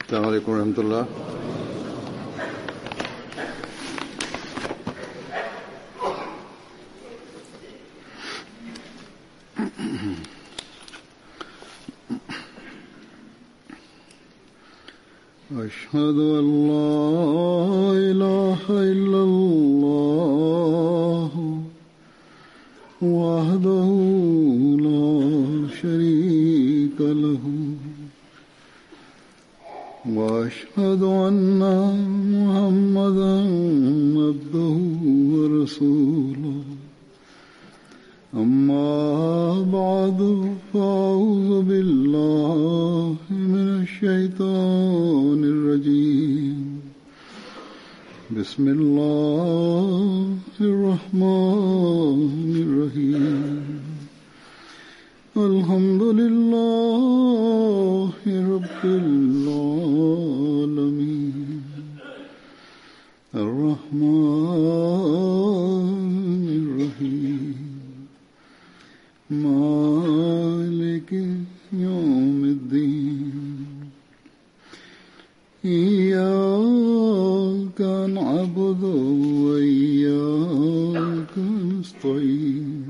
السلام عليكم ورحمة الله أشهد أن لا إله إلا الله وحده لا شريك له وأشهد أن محمدا عبده ورسوله أما بعد فأعوذ بالله من الشيطان الرجيم بسم الله الرحمن الرحيم الحمد لله رب العالمين الرحمن الرحيم مالك يوم الدين إياك نعبد وإياك نستعين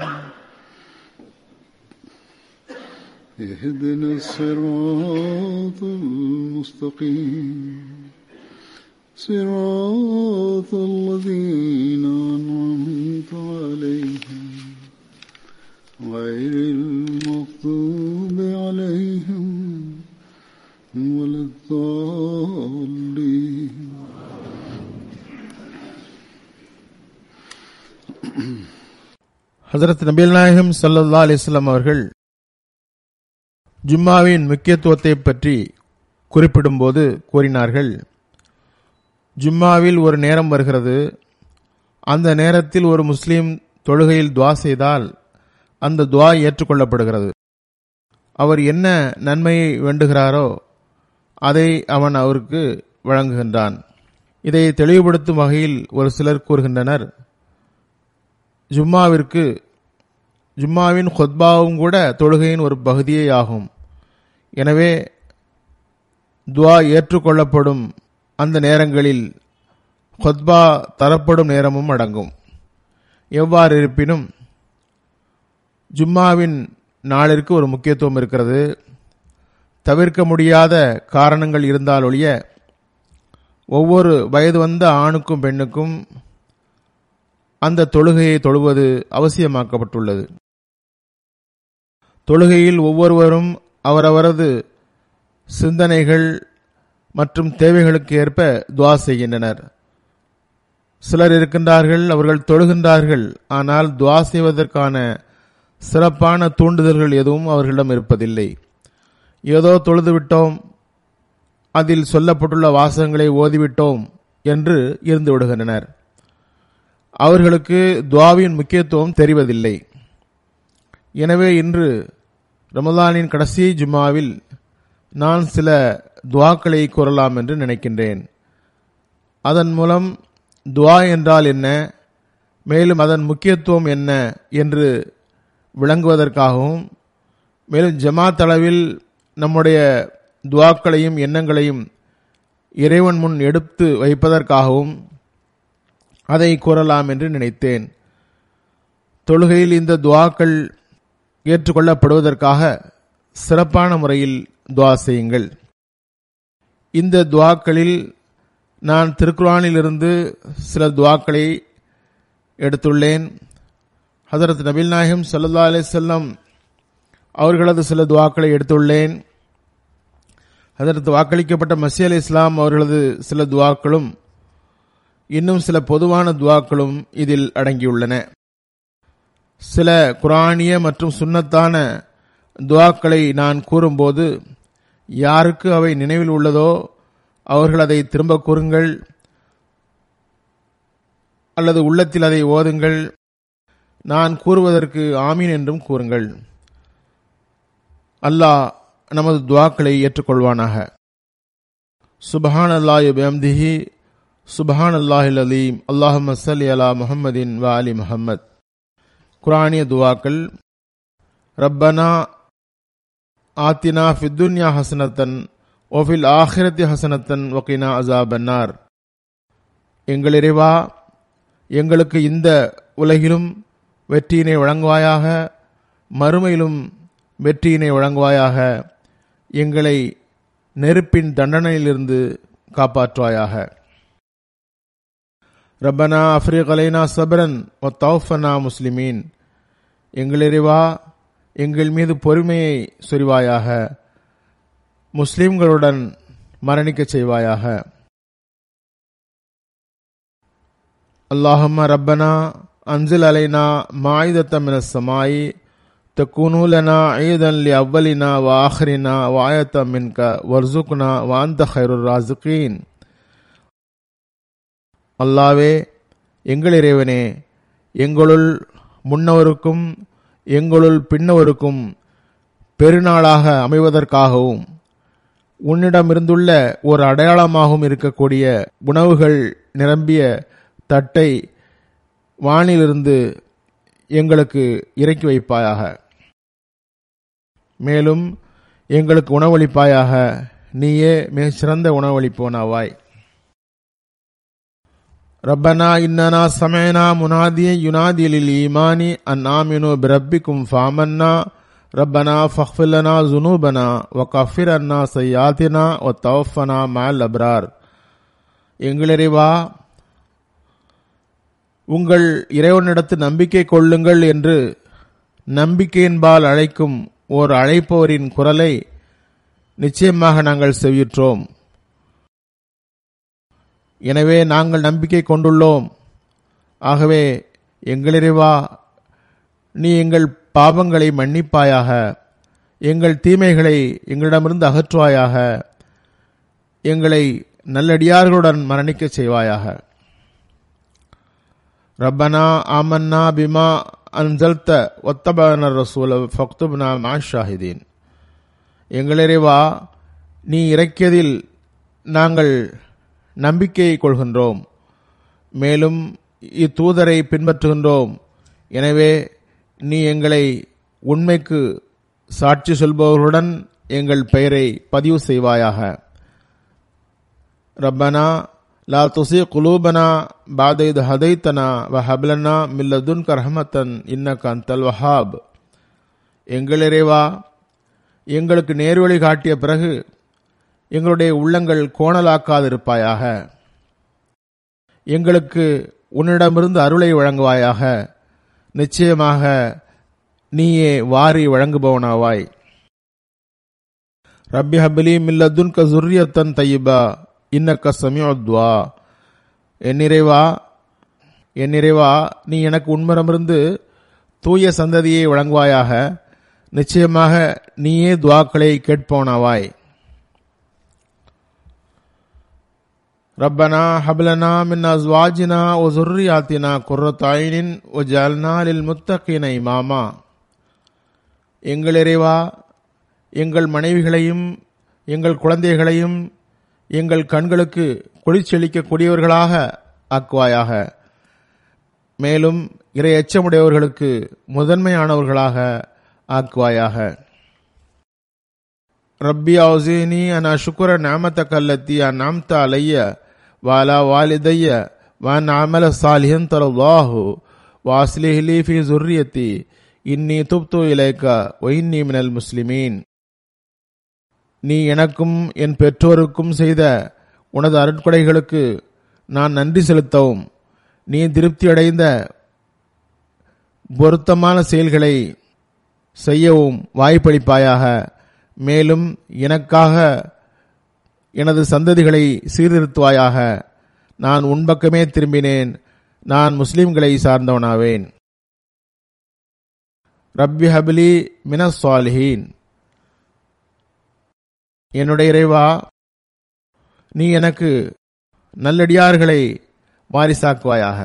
اهدنا الصراط المستقيم صراط الذين أنعمت عليهم غير المغضوب عليهم ولا الضالين ஹசரத் நபீல் நாயகம் சல்லல்லா அலிஸ்லாம் அவர்கள் ஜும்மாவின் முக்கியத்துவத்தை பற்றி குறிப்பிடும்போது கூறினார்கள் ஜும்மாவில் ஒரு நேரம் வருகிறது அந்த நேரத்தில் ஒரு முஸ்லீம் தொழுகையில் துவா செய்தால் அந்த துவா ஏற்றுக்கொள்ளப்படுகிறது அவர் என்ன நன்மையை வேண்டுகிறாரோ அதை அவன் அவருக்கு வழங்குகின்றான் இதை தெளிவுபடுத்தும் வகையில் ஒரு சிலர் கூறுகின்றனர் ஜும்மாவிற்கு ஜும்மாவின் ஹொத்பாவும் கூட தொழுகையின் ஒரு பகுதியே ஆகும் எனவே துவா ஏற்றுக்கொள்ளப்படும் அந்த நேரங்களில் ஹொத்பா தரப்படும் நேரமும் அடங்கும் எவ்வாறு இருப்பினும் ஜும்மாவின் நாளிற்கு ஒரு முக்கியத்துவம் இருக்கிறது தவிர்க்க முடியாத காரணங்கள் இருந்தால் ஒழிய ஒவ்வொரு வயது வந்த ஆணுக்கும் பெண்ணுக்கும் அந்த தொழுகையை தொழுவது அவசியமாக்கப்பட்டுள்ளது தொழுகையில் ஒவ்வொருவரும் அவரவரது சிந்தனைகள் மற்றும் தேவைகளுக்கு ஏற்ப துவா செய்கின்றனர் சிலர் இருக்கின்றார்கள் அவர்கள் தொழுகின்றார்கள் ஆனால் துவா செய்வதற்கான சிறப்பான தூண்டுதல்கள் எதுவும் அவர்களிடம் இருப்பதில்லை ஏதோ தொழுதுவிட்டோம் அதில் சொல்லப்பட்டுள்ள வாசகங்களை ஓதிவிட்டோம் என்று இருந்து விடுகின்றனர் அவர்களுக்கு துவாவின் முக்கியத்துவம் தெரிவதில்லை எனவே இன்று ரமதானின் கடைசி ஜும்மாவில் நான் சில துவாக்களை கூறலாம் என்று நினைக்கின்றேன் அதன் மூலம் துவா என்றால் என்ன மேலும் அதன் முக்கியத்துவம் என்ன என்று விளங்குவதற்காகவும் மேலும் ஜமாத் அளவில் நம்முடைய துவாக்களையும் எண்ணங்களையும் இறைவன் முன் எடுத்து வைப்பதற்காகவும் அதை கூறலாம் என்று நினைத்தேன் தொழுகையில் இந்த துவாக்கள் ஏற்றுக்கொள்ளப்படுவதற்காக சிறப்பான முறையில் துவா செய்யுங்கள் இந்த துவாக்களில் நான் திருக்குரானிலிருந்து சில துவாக்களை எடுத்துள்ளேன் ஹதரத் நபில் நாயகம் சல்லா அலிசல்லம் அவர்களது சில துவாக்களை எடுத்துள்ளேன் அதற்கு வாக்களிக்கப்பட்ட மசி அலி இஸ்லாம் அவர்களது சில துவாக்களும் இன்னும் சில பொதுவான துவாக்களும் இதில் அடங்கியுள்ளன சில குரானிய மற்றும் சுன்னத்தான துவாக்களை நான் கூறும்போது யாருக்கு அவை நினைவில் உள்ளதோ அவர்கள் அதை திரும்ப கூறுங்கள் அல்லது உள்ளத்தில் அதை ஓதுங்கள் நான் கூறுவதற்கு ஆமீன் என்றும் கூறுங்கள் அல்லாஹ் நமது துவாக்களை ஏற்றுக்கொள்வானாக சுபஹான் அல்லாஹ் பிஹம்திஹி சுபஹான் அல்லாஹில் அலீம் அல்லாஹும் சல்லி அலா முஹம்மதின் வ அலி முஹம்மத் குரானிய துவாக்கள் ரப்பனா ஆத்தினா ஃபித்துன்யா ஹசனத்தன் ஒஃபில் ஆஹிரத்தி ஹசனத்தன் வக்கீனா அசாபன்னார் எங்கள் இறைவா எங்களுக்கு இந்த உலகிலும் வெற்றியினை வழங்குவாயாக மறுமையிலும் வெற்றியினை வழங்குவாயாக எங்களை நெருப்பின் தண்டனையிலிருந்து காப்பாற்றுவாயாக ரப்பனா அஃப்ரிக் அலைனா சபரன் ஒ தௌஃபனா முஸ்லிமீன் எங்கள் இறைவா எங்கள் மீது பொறுமையை சொரிவாயாக முஸ்லிம்களுடன் மரணிக்கச் செய்வாயாக اللهم ربنا أنزل علينا مائدة من السماء تكون لنا عيدا لأولنا وآخرنا وآية منك وارزقنا وأنت خير الرازقين அல்லாவே எங்கள் இறைவனே எங்களுள் முன்னவருக்கும் எங்களுள் பின்னவருக்கும் பெருநாளாக அமைவதற்காகவும் உன்னிடமிருந்துள்ள ஒரு அடையாளமாகவும் இருக்கக்கூடிய உணவுகள் நிரம்பிய தட்டை வானிலிருந்து எங்களுக்கு இறக்கி வைப்பாயாக மேலும் எங்களுக்கு உணவளிப்பாயாக நீயே மிக சிறந்த உணவளிப்போனாவாய் ربنا إننا سمعنا مناديا ينادي للإيمان أن آمنوا بربكم فآمنا ربنا فاغفر لنا ذنوبنا وكفر عنا سيئاتنا وتوفنا مع الأبرار எங்களிறைவா உங்கள் இறைவனிடத்து நம்பிக்கை கொள்ளுங்கள் என்று நம்பிக்கையின்பால் அழைக்கும் ஓர் அழைப்பவரின் குரலை நிச்சயமாக நாங்கள் செவியுற்றோம் எனவே நாங்கள் நம்பிக்கை கொண்டுள்ளோம் ஆகவே எங்களிறைவா நீ எங்கள் பாவங்களை மன்னிப்பாயாக எங்கள் தீமைகளை எங்களிடமிருந்து அகற்றுவாயாக எங்களை நல்லடியார்களுடன் மரணிக்கச் செய்வாயாக ரப்பனா ஆமன்னா பிமா அன்சல்த ஒத்தபன ரசூல ஃபக்துப்னா மா ஷாஹிதீன் எங்களிறைவா நீ இறக்கியதில் நாங்கள் நம்பிக்கை கொள்கின்றோம் மேலும் இத்தூதரை பின்பற்றுகின்றோம் எனவே நீ எங்களை உண்மைக்கு சாட்சி சொல்பவர்களுடன் எங்கள் பெயரை பதிவு செய்வாயாக ரப்பனா லா துசி குலூபனா பாத இது ஹதைத்தனா வ ஹப்லனா மில்லதுன் கரஹமத்தன் இன்னக்க அந்தல் வஹாப் எங்கள் இறைவா எங்களுக்கு நேர்வழி காட்டிய பிறகு எங்களுடைய உள்ளங்கள் கோணலாக்காதிருப்பாயாக எங்களுக்கு உன்னிடமிருந்து அருளை வழங்குவாயாக நிச்சயமாக நீயே வாரி வழங்குபவனாவாய் ரப்பி ஹபிலி மில்லதுன்க ஜுர்ரியத்தன் தையிபா இன்னக்க சமியோத்வா என்னிறைவா என்னிறைவா நீ எனக்கு உண்மரமிருந்து தூய சந்ததியை வழங்குவாயாக நிச்சயமாக நீயே துவாக்களை கேட்போனாவாய் ربنا هب لنا من ازواجنا وذرياتنا قرة عين وجعلنا للمتقين اماما எங்கள் இறைவா எங்கள் மனைவிகளையும் எங்கள் குழந்தைகளையும் எங்கள் கண்களுக்கு குளிர்ச்செளிக்கக்கூடியவர்களாக ஆக்குவாயாக மேலும் இறை எச்சமுடையவர்களுக்கு முதன்மையானவர்களாக ஆக்குவாயாக ரப்பி அவுசேனி அன் அஷுக்குர நாமத்தக் அல்லத்தி அந்நாம்த அலைய வாலா வாலிதைய வான் அமல சாலிஹன் தரல்லாஹு வாஸ்லிஹிலி ஃபி ஜுர்ரியத்தி இன்னி துப்து இலைக்க ஒயின்னி மினல் முஸ்லிமீன் நீ எனக்கும் என் பெற்றோருக்கும் செய்த உனது அருட்கொடைகளுக்கு நான் நன்றி செலுத்தவும் நீ திருப்தியடைந்த பொருத்தமான செயல்களை செய்யவும் வாய்ப்பளிப்பாயாக மேலும் எனக்காக எனது சந்ததிகளை சீர்திருத்துவாயாக நான் உன்பக்கமே திரும்பினேன் நான் முஸ்லிம்களை சார்ந்தவனாவேன் ரப்பி ஹபிலி மினஸ் சாலிஹீன் என்னுடைய இறைவா நீ எனக்கு நல்லடியார்களை வாரிசாக்குவாயாக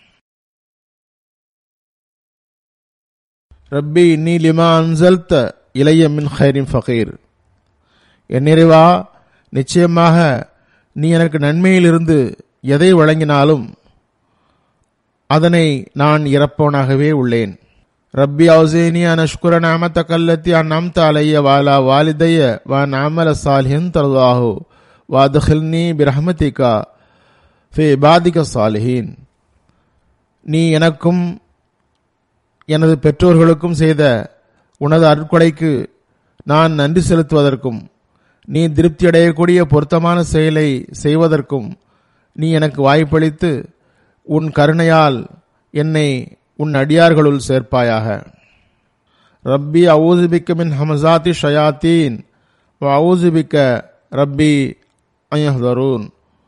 ரப்பி இன்னி லிமா அன்சல்த இளைய மின் ஹைரின் ஃபகீர் என் நிறைவா நிச்சயமாக நீ எனக்கு நன்மையிலிருந்து எதை வழங்கினாலும் அதனை நான் இறப்பவனாகவே உள்ளேன் ربي أوزيني أن أشكر نعمتك التي أنعمت علي وعلى والدي وأن أعمل صالحا ترضاه وأدخلني برحمتك في عبادك الصالحين நீ எனக்கும் எனது பெற்றோர்களுக்கும் செய்த உனது அருட்கொடைக்கு நான் நன்றி செலுத்துவதற்கும் நீ திருப்தி அடையக்கூடிய பொருத்தமான செயலை செய்வதற்கும் நீ எனக்கு வாய்ப்பளித்து உன் கருணையால் என்னை உன் அடியார்களுள் சேர்ப்பாயாக ரப்பி அவுதுபிக்க மின் ஹமசாத்தி ஷயாத்தீன் அவுதுபிக்க ரப்பி அயஹரூன்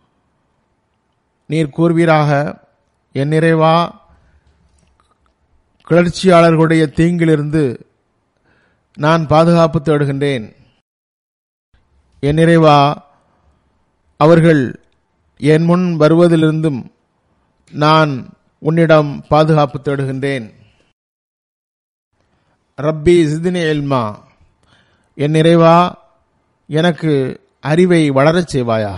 நீர் கூறுவீராக என் நிறைவா கிளர்ச்சியாளர்களுடைய தீங்கிலிருந்து நான் பாதுகாப்பு தேடுகின்றேன் என் நிறைவா அவர்கள் என் முன் வருவதிலிருந்தும் நான் உன்னிடம் பாதுகாப்பு தேடுகின்றேன் ரப்பி சிதினி எல்மா என் நிறைவா எனக்கு அறிவை வளரச் செய்வாயாக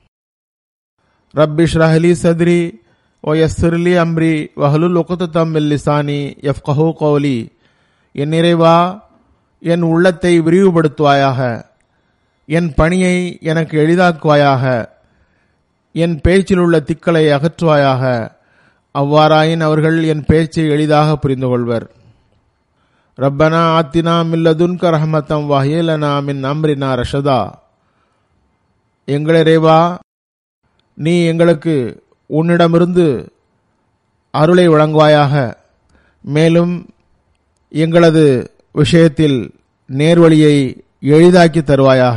ரப்பி ஷ்ரஹலி சத்ரி ஓ யஸ்ஸிர்லி அம்ரி வஹலுல் உகுத்தம் லிசானி யஃப்கஹு கௌலி என் நிறைவா என் உள்ளத்தை விரிவுபடுத்துவாயாக என் பணியை எனக்கு எளிதாக்குவாயாக என் பேச்சில் உள்ள திக்களை அகற்றுவாயாக அவ்வாறாயின் அவர்கள் என் பேச்சை எளிதாக புரிந்து கொள்வர் ரப்பனா ஆத்தினா மில்லதுன்க ரஹமத்தம் வஹீலனா மின் அம்ரினா ரஷதா எங்களிறைவா நீ எங்களுக்கு உன்னிடமிருந்து அருளை வழங்குவாயாக மேலும் எங்களது விஷயத்தில் நேர்வழியை எளிதாக்கி தருவாயாக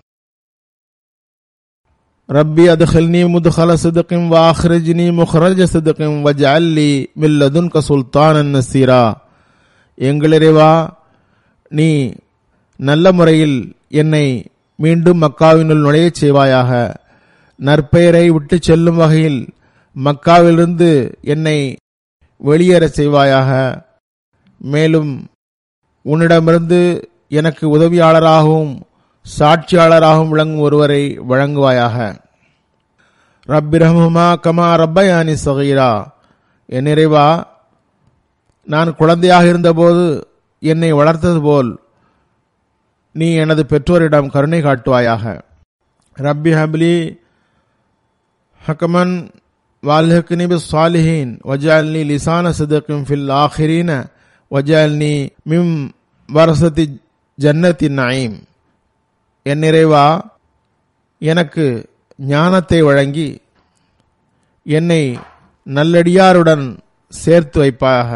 ரப்பி அதுஹல்னி முதுஹல சிதகிம் வாஹ்ரஜ்னி முஹ்ரஜ சிதகிம் வஜஅல்லி மின் லதுன்க சுல்தானன் நசீரா எங்களிறைவா நீ நல்ல முறையில் என்னை மீண்டும் மக்காவினுள் நுழையச் செய்வாயாக நற்பெயரை விட்டுச் செல்லும் வகையில் மக்காவிலிருந்து என்னை வெளியேறச் செய்வாயாக மேலும் உன்னிடமிருந்து எனக்கு உதவியாளராகவும் சாட்சியாளராகவும் விளங்கும் ஒருவரை வழங்குவாயாக ரப்பி ரஹ்மமா கமா ரப்பயானி சகீரா என் நிறைவா நான் குழந்தையாக இருந்தபோது என்னை வளர்த்தது போல் நீ எனது பெற்றோரிடம் கருணை காட்டுவாயாக ரப்பி ஹப்லி ஹக்கமன் வால்ஹக்னி பி சாலிஹீன் வஜால்னி லிசான சிதக்கும் ஃபில் ஆஹிரீன வஜால்னி மிம் வரசத்தி ஜன்னத்தின் நயீம் என் நிறைவா எனக்கு ஞானத்தை வழங்கி என்னை நல்லடியாருடன் சேர்த்து வைப்பாயாக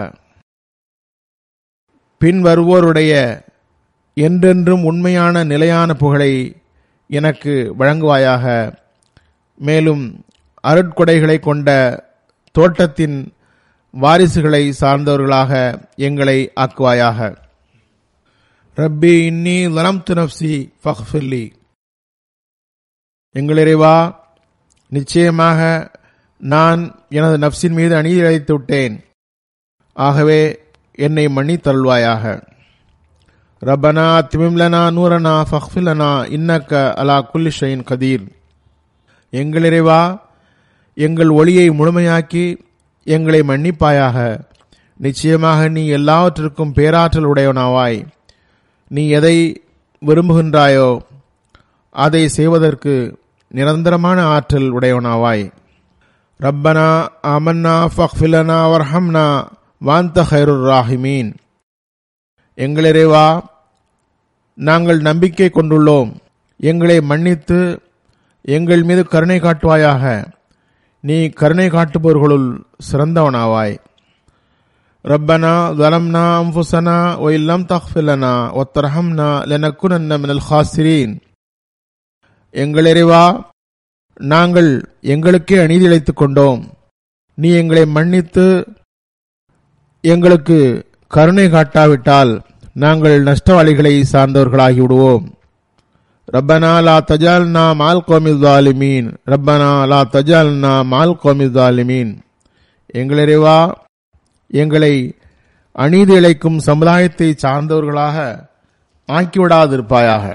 பின் வருவோருடைய என்றென்றும் உண்மையான நிலையான புகழை எனக்கு வழங்குவாயாக மேலும் அருட்கொடைகளை கொண்ட தோட்டத்தின் வாரிசுகளை சார்ந்தவர்களாக எங்களை ஆக்குவாயாக ரப்பி இன்னி லனம்து நப்சி ஃபக்ஃபிர்லி எங்களிறைவா நிச்சயமாக நான் எனது நப்சின் மீது அநீதி இழைத்து விட்டேன் ஆகவே என்னை மன்னித் தருள்வாயாக ரப்பனா திமிம்லனா நூரனா ஃபக்ஃபிலனா இன்னக்க அலா குல்லி ஷைன் கதீர் எங்களிறைவா எங்கள் ஒளியை முழுமையாக்கி எங்களை மன்னிப்பாயாக நிச்சயமாக நீ எல்லாவற்றிற்கும் பேராற்றல் உடையவனாவாய் நீ எதை விரும்புகின்றாயோ அதை செய்வதற்கு நிரந்தரமான ஆற்றல் உடையவனாவாய் ரப்பனா ஆமன்னா ஃபக்ஃபிலனா வர்ஹம்னா வாந்த ஹைருர் ராஹிமீன் எங்களிறைவா நாங்கள் நம்பிக்கை கொண்டுள்ளோம் எங்களை மன்னித்து எங்கள் மீது கருணை காட்டுவாயாக நீ கருணை காட்டுபவர்களுள் சிறந்தவனாவாய் ரப்பனா ظلمنا أنفسنا وإن لم تغفر لنا وترحمنا لنكونن من الخاسرين எங்களிறைவா நாங்கள் எங்களுக்கே அநீதி இழைத்துக் கொண்டோம் நீ எங்களை மன்னித்து எங்களுக்கு கருணை காட்டாவிட்டால் நாங்கள் நஷ்டவாளிகளை சார்ந்தவர்களாகி விடுவோம் ரப்பனா லா தஜால்னா மால் கோமி தாலிமீன் ரப்பனா லா தஜால்னா மால் கோமி தாலிமீன் எங்களிறைவா எங்களை அநீதி இழைக்கும் சமுதாயத்தை சார்ந்தவர்களாக ஆக்கிவிடாதிருப்பாயாக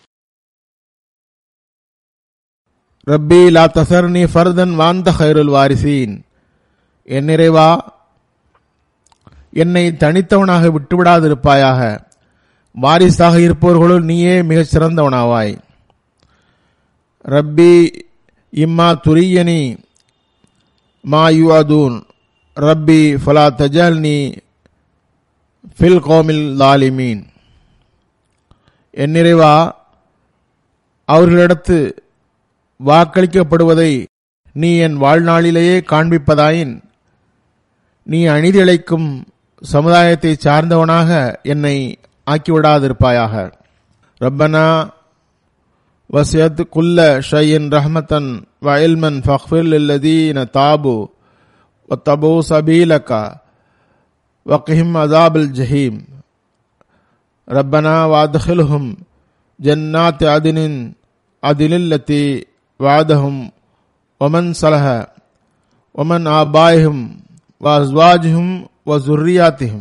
ரப்பி லா தசர்னி ஃபர்தன் வாந்த ஹைருல் வாரிசீன் என் நிறைவா என்னை தனித்தவனாக விட்டுவிடாதிருப்பாயாக வாரிசாக இருப்பவர்களுள் நீயே மிகச் சிறந்தவனாவாய் ரப்பி இம்மா துரியனி மா யுஅதூன் ரப்பி ஃபலா தஜல்னி ஃபில் கோமில் லாலிமீன் என் நிறைவா அவர்களிடத்து வாக்களிக்கப்படுவதை நீ என் வாழ்நாளிலேயே காண்பிப்பதாயின் நீ அநீதிழைக்கும் சமுதாயத்தை சார்ந்தவனாக என்னை ஆக்கிவிடாதிருப்பாயாக ரப்பனா வசியத் குல்ல ஷையின் ரஹமத்தன் வயல்மன் ஃபக்ஃபிர் இல்லதீன தாபு واتبعوا سبيلك وقهم عذاب الجحيم ربنا وادخلهم جنات عدن عدن التي وعدهم ومن صلح ومن آبائهم وأزواجهم وذرياتهم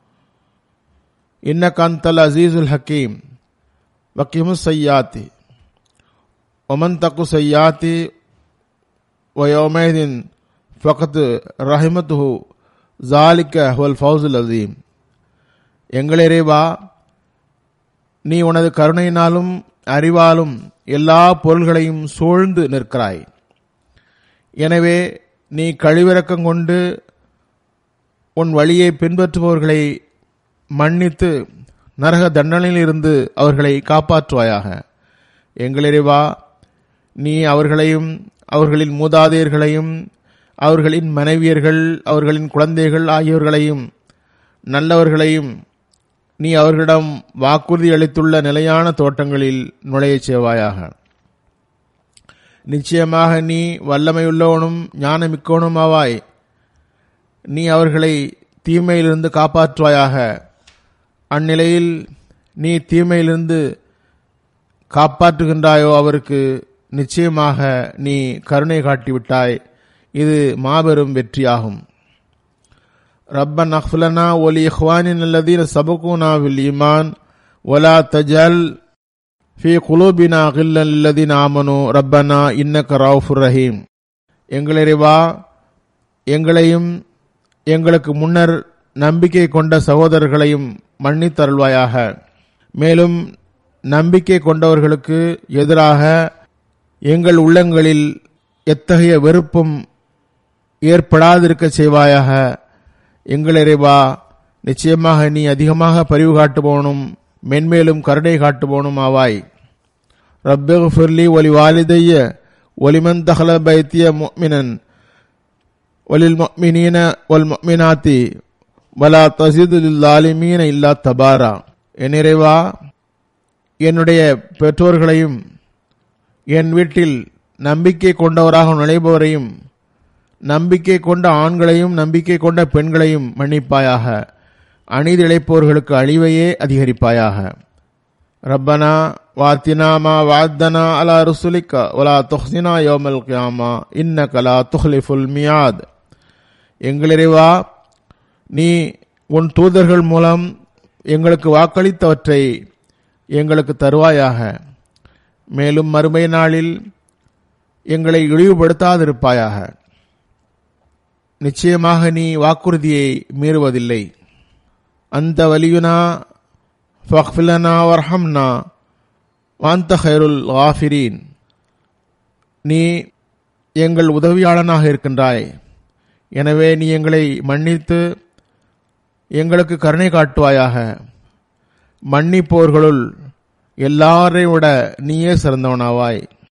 إنك أنت العزيز الحكيم وقهم السيئات ومن تق سيئات ويومئذ فقط رحمته ذلك هو الفوز العظيم எங்கள் இறைவா நீ உனது கருணையினாலும் அறிவாலும் எல்லா பொருள்களையும் சூழ்ந்து நிற்கிறாய் எனவே நீ கழிவிறக்கம் கொண்டு உன் வழியை பின்பற்றுபவர்களை மன்னித்து நரக தண்டனையிலிருந்து அவர்களை காப்பாற்றுவாயாக எங்களிறைவா நீ அவர்களையும் அவர்களின் மூதாதையர்களையும் அவர்களின் மனைவியர்கள் அவர்களின் குழந்தைகள் ஆகியோர்களையும் நல்லவர்களையும் நீ அவர்களிடம் வாக்குறுதி அளித்துள்ள நிலையான தோட்டங்களில் நுழையச் செய்வாயாக நிச்சயமாக நீ வல்லமையுள்ளவனும் ஞானமிக்கவனும் ஆவாய் நீ அவர்களை தீமையிலிருந்து காப்பாற்றுவாயாக அந்நிலையில் நீ தீமையிலிருந்து காப்பாற்றுகின்றாயோ அவருக்கு நிச்சயமாக நீ கருணை காட்டிவிட்டாய் இது மாபெரும் வெற்றியாகும் ரப்பன் அஃப்லனா ஒலி இஹ்வானின் அல்லதீன சபகுனா வில் ஈமான் ஒலா தஜல் ஃபி குலூபினா கில்லன் அல்லதீன் ஆமனு ரப்பனா இன்னக்க ரவுஃபுர் ரஹீம் எங்களிறைவா எங்களையும் எங்களுக்கு முன்னர் நம்பிக்கை கொண்ட சகோதரர்களையும் மன்னித்தருள்வாயாக மேலும் நம்பிக்கை கொண்டவர்களுக்கு எதிராக எங்கள் உள்ளங்களில் எத்தகைய வெறுப்பும் ஏற்படாதிருக்க செய்வாயாக எங்கள் இறைவா நிச்சயமாக நீ அதிகமாக பரிவு காட்டுபவனும் மென்மேலும் கருணை காட்டுபவனும் ஆவாய் ரப்பே ஃபிர்லி ஒலி வாலிதைய ஒலிமன் தஹல பைத்திய முக்மினன் ஒலில் முக்மினீன ஒல் முக்மினாத்தி வலா தசிதுல் ஆலிமீன இல்லா தபாரா என் இறைவா என்னுடைய பெற்றோர்களையும் என் வீட்டில் நம்பிக்கை கொண்டவராக நுழைபவரையும் நம்பிக்கை கொண்ட ஆண்களையும் நம்பிக்கை கொண்ட பெண்களையும் மன்னிப்பாயாக அநீதி இழைப்பவர்களுக்கு அழிவையே அதிகரிப்பாயாக ரப்பனா வாத்தினா மா வாத்தனா அலா ருசுலிக்க ஒலா துஹ்சினா யோமல் கியாமா இன்ன கலா துஹ்லிஃபுல் மியாத் எங்களிறைவா நீ உன் தூதர்கள் மூலம் எங்களுக்கு வாக்களித்தவற்றை எங்களுக்கு தருவாயாக மேலும் மறுமை நாளில் எங்களை இழிவுபடுத்தாதிருப்பாயாக நிச்சயமாக நீ வாக்குறுதியை மீறுவதில்லை அந்த வலியுனா ஃபக்ஃபிலனா வர்ஹம்னா வாந்த ஹைருல் ஆஃபிரீன் நீ எங்கள் உதவியாளனாக இருக்கின்றாய் எனவே நீ எங்களை மன்னித்து எங்களுக்கு கருணை காட்டுவாயாக மன்னிப்போர்களுள் எல்லாரையும் விட நீயே சிறந்தவனாவாய்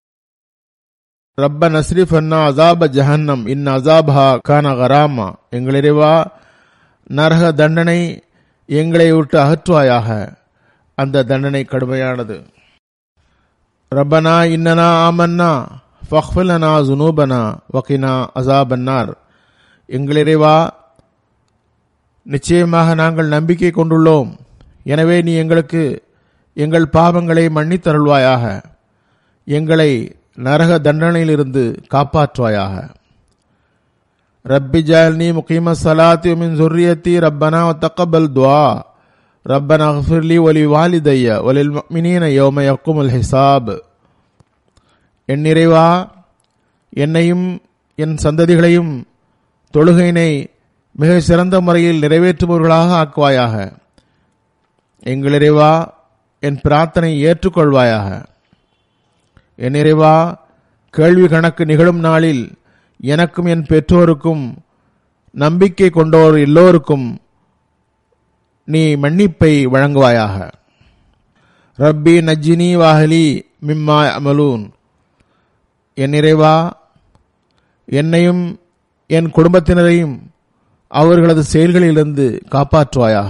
ரப்ப நஸ்ரிஃப் அன்னா அசாப ஜஹன்னம் இன் அசாபா கான கராமா எங்களிறைவா நரக தண்டனை எங்களை விட்டு அகற்றுவாயாக அந்த தண்டனை கடுமையானது ரப்பனா இன்னனா ஆமன்னா ஃபஹ்ஃபிலனா ஜுனூபனா வக்கினா அசாபன்னார் எங்களிறைவா நிச்சயமாக நாங்கள் நம்பிக்கை கொண்டுள்ளோம் எனவே நீ எங்களுக்கு எங்கள் பாவங்களை மன்னித்தருள்வாயாக எங்களை நரக தண்டனையிலிருந்து காப்பாற்றுவாயாக ரப்பி ஜால்னி முகீம சலாத்தி மின் சுர்ரியத்தி ரப்பனா தக்கபல் துவா ரப்பனா ஃபிர்லி ஒலி வாலிதைய ஒலில் மினீன யோம யக்குமுல் ஹிசாப் என் நிறைவா என்னையும் என் சந்ததிகளையும் தொழுகையினை மிக சிறந்த முறையில் நிறைவேற்றுபவர்களாக ஆக்குவாயாக எங்கள் இறைவா என் பிரார்த்தனை ஏற்றுக்கொள்வாயாக என் இறைவா கேள்வி கணக்கு நிகழும் நாளில் எனக்கும் என் பெற்றோருக்கும் நம்பிக்கை கொண்டோர் எல்லோருக்கும் நீ மன்னிப்பை வழங்குவாயாக ரப்பி நஜ்ஜினி வாஹலி மிம்மா அமலூன் என் இறைவா என்னையும் என் குடும்பத்தினரையும் அவர்களது செயல்களிலிருந்து காப்பாற்றுவாயாக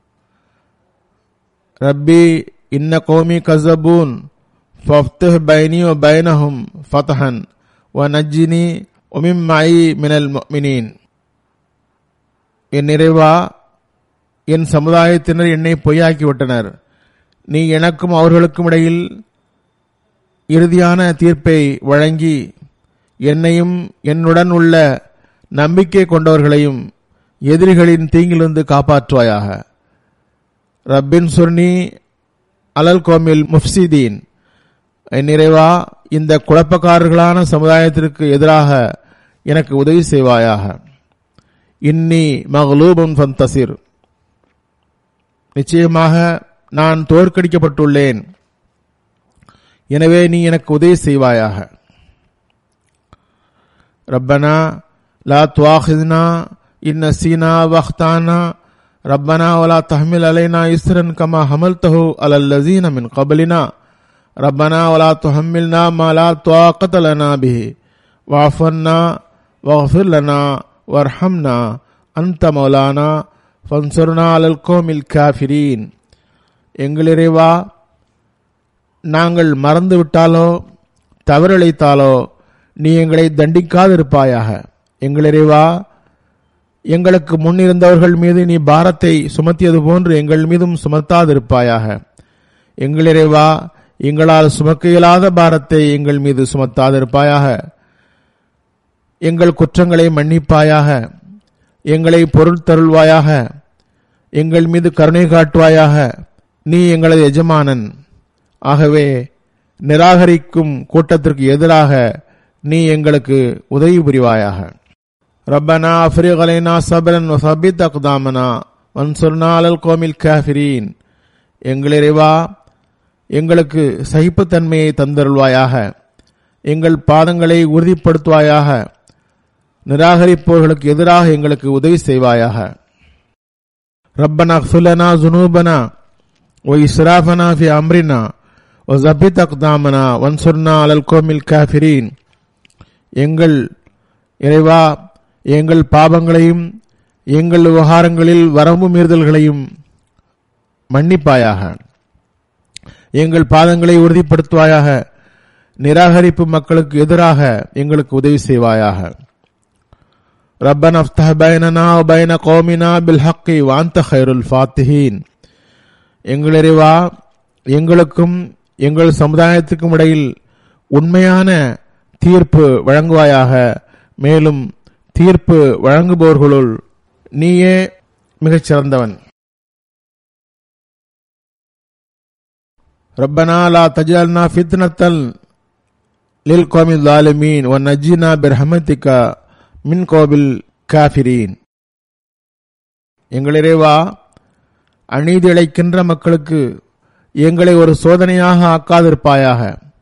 ரப்பி இன்ன கோமி கசபூன் ஃபஃப்துஹ் பைனி வ பைனஹும் ஃபதஹன் வ நஜ்ஜினி ஒமிம் மாயி மினல் முஃமினீன் என் நிறைவா என் சமுதாயத்தினர் என்னை பொய்யாக்கி விட்டனர் நீ எனக்கும் அவர்களுக்கும் இடையில் இறுதியான தீர்ப்பை வழங்கி என்னையும் என்னுடன் உள்ள நம்பிக்கை கொண்டவர்களையும் எதிரிகளின் தீங்கிலிருந்து காப்பாற்றுவாயாக ரப்பின் சுர்னி அலல் கோமில் முஃப்சிதீன் என் நிறைவா இந்த குழப்பக்காரர்களான சமுதாயத்திற்கு எதிராக எனக்கு உதவி செய்வாயாக இன்னி மகளூபன் ஃபந்தசிர் நிச்சயமாக நான் தோற்கடிக்கப்பட்டுள்ளேன் எனவே நீ எனக்கு உதவி செய்வாயாக ரப்பனா லா துவாஹிதுனா இன் நசீனா வஹ்தானா ربنا ولا تحمل علينا إسرا كما حملته على الذين من قبلنا ربنا ولا تحملنا ما لا طاقة لنا به واعف عنا واغفر لنا وارحمنا أنت مولانا فانصرنا على القوم الكافرين எங்கள் இறைவா நாங்கள் மறந்து விட்டாலோ தவறிழைத்தாலோ நீ எங்களை தண்டிக்காதிருப்பாயாக எங்கள் இறைவா எங்களுக்கு முன்னிருந்தவர்கள் மீது நீ பாரத்தை சுமத்தியது போன்று எங்கள் மீதும் சுமத்தாதிருப்பாயாக எங்கள் இறைவா எங்களால் சுமக்க இயலாத பாரத்தை எங்கள் மீது சுமத்தாதிருப்பாயாக எங்கள் குற்றங்களை மன்னிப்பாயாக எங்களை பொருள் தருள்வாயாக எங்கள் மீது கருணை காட்டுவாயாக நீ எங்களது எஜமானன் ஆகவே நிராகரிக்கும் கூட்டத்திற்கு எதிராக நீ எங்களுக்கு உதவி புரிவாயாக ربنا افرغ علينا صبرا وثبت اقدامنا وانصرنا على القوم الكافرين எங்கள் இறைவா எங்களுக்கு சகிப்புத்தன்மையை தந்தருள்வாயாக எங்கள் பாதங்களை உறுதிப்படுத்துவாயாக நிராகரிப்பவர்களுக்கு எதிராக எங்களுக்கு உதவி செய்வாயாக ரப்பனா ஃபுலனா ஜுனூபனா ஒ இஸ்ராஃபனா ஃபி அம்ரினா ஒ ஜபித் அக்தாமனா வன்சுர்னா அலல் கோமில் காஃபிரீன் எங்கள் இறைவா எங்கள் பாவங்களையும் எங்கள் விவகாரங்களில் வரம்பு மீறுதல்களையும் மன்னிப்பாயாக எங்கள் பாதங்களை உறுதிப்படுத்துவாயாக நிராகரிப்பு மக்களுக்கு எதிராக எங்களுக்கு உதவி செய்வாயாக ربنا افتح بيننا وبين قومنا بالحق وانت خير الفاتحين எங்கள் இறைவா எங்களுக்கும் எங்கள் சமுதாயத்துக்கும் இடையில் உண்மையான தீர்ப்பு வழங்குவாயாக மேலும் தீர்ப்பு வழங்குபவர்களுள் நீயே மிகச் சிறந்தவன் ربنا لا تجعلنا فتنة للقوم الظالمين ونجنا برحمتك من قوم الكافرين எங்கள் இறைவா அநீதி இழைக்கின்ற மக்களுக்கு எங்களை ஒரு சோதனையாக ஆக்காதிருப்பாயாக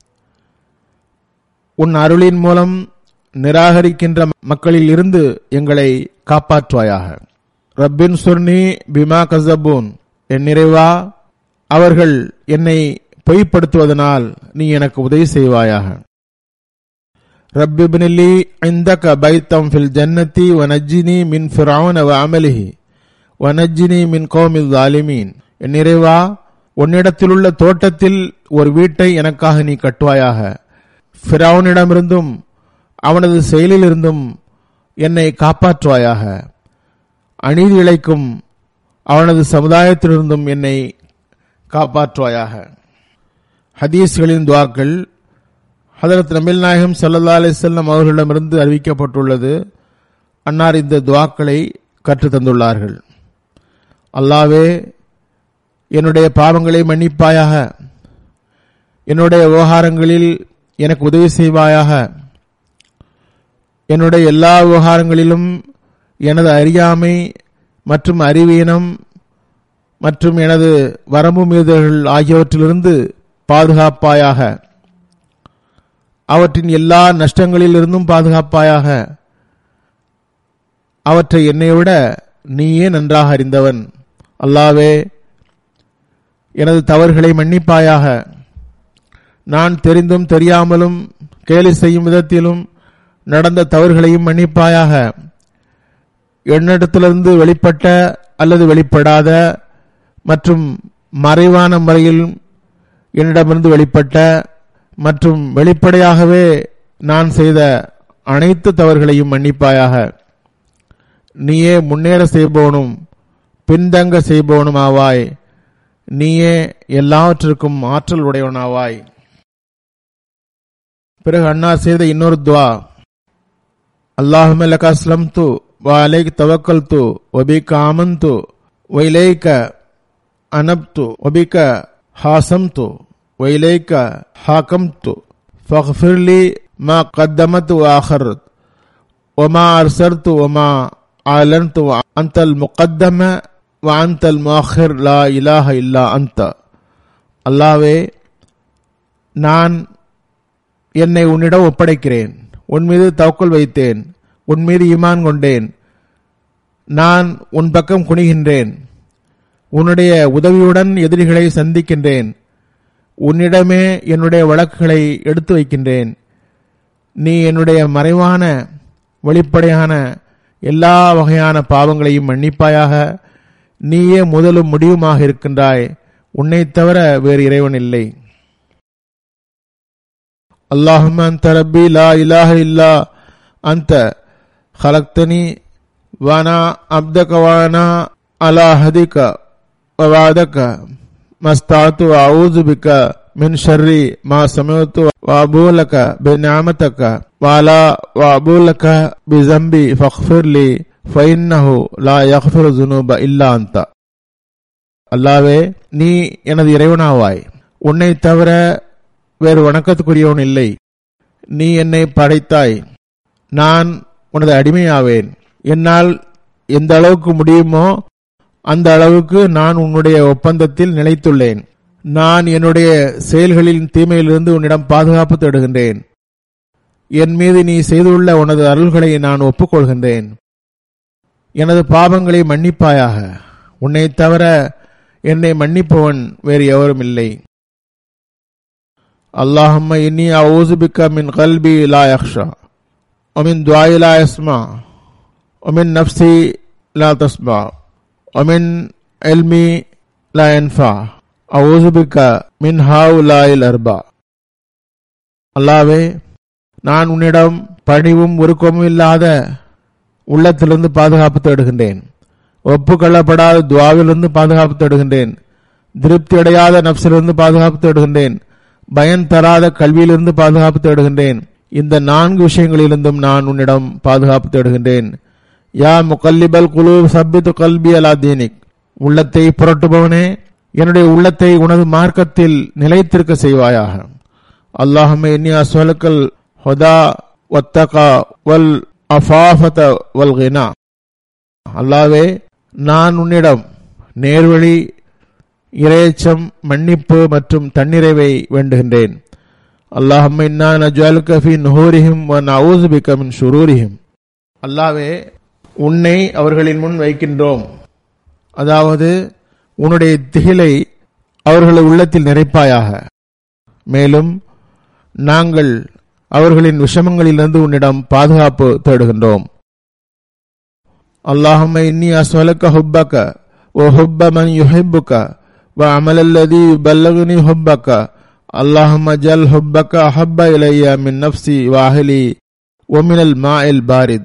உன் அருளின் மூலம் நிராகரிக்கின்ற மக்களில் இருந்து எங்களை காப்பாற்றுவாயாக ரப்பின் சுர்னி பிமா கசபூன் என் நிறைவா அவர்கள் என்னை பொய்ப்படுத்துவதனால் நீ எனக்கு உதவி செய்வாயாக رب ابن لي عندك بيتا في الجنة ونجني من فرعون وعمله ونجني من قوم الظالمين என் நிறைவா உன்னிடத்திலுள்ள தோட்டத்தில் ஒரு வீட்டை எனக்காக நீ கட்டுவாயாக ஃபிரௌனிடமிருந்தும் அவனது செயலிலிருந்தும் என்னை காப்பாற்றுவாயாக அநீதி இழைக்கும் அவனது சமுதாயத்திலிருந்தும் என்னை காப்பாற்றுவாயாக ஹதீஸ்களின் துவாக்கள் ஹதரத் நபில் நாயகம் சல்லா அலிசல்லம் அவர்களிடமிருந்து அறிவிக்கப்பட்டுள்ளது அன்னார் இந்த துவாக்களை கற்றுத் தந்துள்ளார்கள் அல்லாவே என்னுடைய பாவங்களை மன்னிப்பாயாக என்னுடைய விவகாரங்களில் எனக்கு உதவி செய்வாயாக என்னுடைய எல்லா விவகாரங்களிலும் எனது அறியாமை மற்றும் அறிவீனம் மற்றும் எனது வரம்பு மீறுதல்கள் ஆகியவற்றிலிருந்து பாதுகாப்பாயாக அவற்றின் எல்லா நஷ்டங்களிலிருந்தும் பாதுகாப்பாயாக அவற்றை என்னை விட நீயே நன்றாக அறிந்தவன் அல்லாவே எனது தவறுகளை மன்னிப்பாயாக நான் தெரிந்தும் தெரியாமலும் கேலி செய்யும் விதத்திலும் நடந்த தவறுகளையும் மன்னிப்பாயாக என்னிடத்திலிருந்து வெளிப்பட்ட அல்லது வெளிப்படாத மற்றும் மறைவான முறையில் என்னிடமிருந்து வெளிப்பட்ட மற்றும் வெளிப்படையாகவே நான் செய்த அனைத்து தவறுகளையும் மன்னிப்பாயாக நீயே முன்னேற செய்பவனும் பின்தங்க செய்பவனும் ஆவாய் நீயே எல்லாவற்றிற்கும் ஆற்றல் உடையவனாவாய் பிறகு அன்னார் செய்த இன்னொரு துவா அல்லாஹும் லக அஸ்லம்து வ அலைக் தவக்கல்து வபிக ஆமன்து வைலேக்க அனப்து வபிக ஹாசம்து வைலேக்க ஹாக்கம்து ஃபக்ஃபிர்லி மா قدمت وآخرت وما أرسلت وما أعلنت وأنت المقدم وأنت المؤخر لا إله إلا أنت அல்லாவே நான் என்னை உன்னிடம் ஒப்படைக்கிறேன் உன் மீது தவக்கல் வைத்தேன் உன் மீது ஈமான் கொண்டேன் நான் உன் பக்கம் குனிகின்றேன் உன்னுடைய உதவியுடன் எதிரிகளை சந்திக்கின்றேன் உன்னிடமே என்னுடைய வழக்குகளை எடுத்து வைக்கின்றேன் நீ என்னுடைய மறைவான வெளிப்படையான எல்லா வகையான பாவங்களையும் மன்னிப்பாயாக நீயே முதலும் முடிவுமாக இருக்கின்றாய் உன்னைத் தவிர வேறு இறைவன் இல்லை اللهم أنت ربي لا إله إلا أنت خلقتني وأنا عبدك وأنا على عهدك ووعدك ما استطعت وأعوذ بك من شر ما سمعت وأبو لك بنعمتك وعلى وأبو لك بذنبي فاغفر لي فإنه لا يغفر الذنوب إلا أنت அல்லாவே நீ எனது இறைவனாவாய் உன்னை தவிர வேறு வணக்கத்துக்குரியவன் இல்லை நீ என்னை படைத்தாய் நான் உனது அடிமையாவேன் என்னால் எந்த அளவுக்கு முடியுமோ அந்த அளவுக்கு நான் உன்னுடைய ஒப்பந்தத்தில் நிலைத்துள்ளேன் நான் என்னுடைய செயல்களின் தீமையிலிருந்து உன்னிடம் பாதுகாப்பு தேடுகின்றேன் என் மீது நீ செய்துள்ள உனது அருள்களை நான் ஒப்புக்கொள்கின்றேன் எனது பாவங்களை மன்னிப்பாயாக உன்னை தவிர என்னை மன்னிப்பவன் வேறு எவரும் இல்லை اللهم إني أعوذ بك من قلبي لا يخشى ومن دعائي لا يسمع ومن نفسي لا تسمع ومن علمي لا ينفع أعوذ بك من هؤلاء الأربع அல்லாவே நான் உன்னிடம் பணிவும் உருக்கமும் இல்லாத உள்ளத்திலிருந்து பாதுகாப்பு தேடுகின்றேன் ஒப்புக்கொள்ளப்படாத துவாவிலிருந்து பாதுகாப்பு தேடுகின்றேன் திருப்தி அடையாத நப்சிலிருந்து பாதுகாப்பு தேடுகின்றேன் பயன் தராத கல்வியிலிருந்து பாதுகாப்பு தேடுகின்றேன் இந்த நான்கு விஷயங்களிலிருந்தும் நான் உன்னிடம் பாதுகாப்பு தேடுகின்றேன் யா முகல்லிபல் குழு சப்பித்து கல்வி அலா தீனிக் உள்ளத்தை புரட்டுபவனே என்னுடைய உள்ளத்தை உனது மார்க்கத்தில் நிலைத்திருக்க செய்வாயாக அல்லாஹமே இன்னி அஸ்வலுக்கல் ஹொதா ஒத்தகா வல் அஃபாஃபத வல் கினா அல்லாவே நான் உன்னிடம் நேர்வழி இரையச்சம் மன்னிப்பு மற்றும் தன்னிறைவை வேண்டுகின்றேன் அல்லாஹம் இன்னா நஜ்வாலுக்க ஃபி நுஹூரிஹிம் வ நஊது பிக மின் ஷுரூரிஹிம் அல்லாவே உன்னை அவர்களின் முன் வைக்கின்றோம் அதாவது உன்னுடைய திகிலை அவர்கள் உள்ளத்தில் நிறைப்பாயாக மேலும் நாங்கள் அவர்களின் விஷமங்களிலிருந்து உன்னிடம் பாதுகாப்பு தேடுகின்றோம் அல்லாஹும்ம இன்னி அஸ்வலக்க ஹுப்பக்க ஓ ஹுப்ப மன் யுஹிப்புக்க وعمل الذي يبلغني حبك اللهم جل حبك أحب إلي من نفسي وأهلي ومن الماء البارد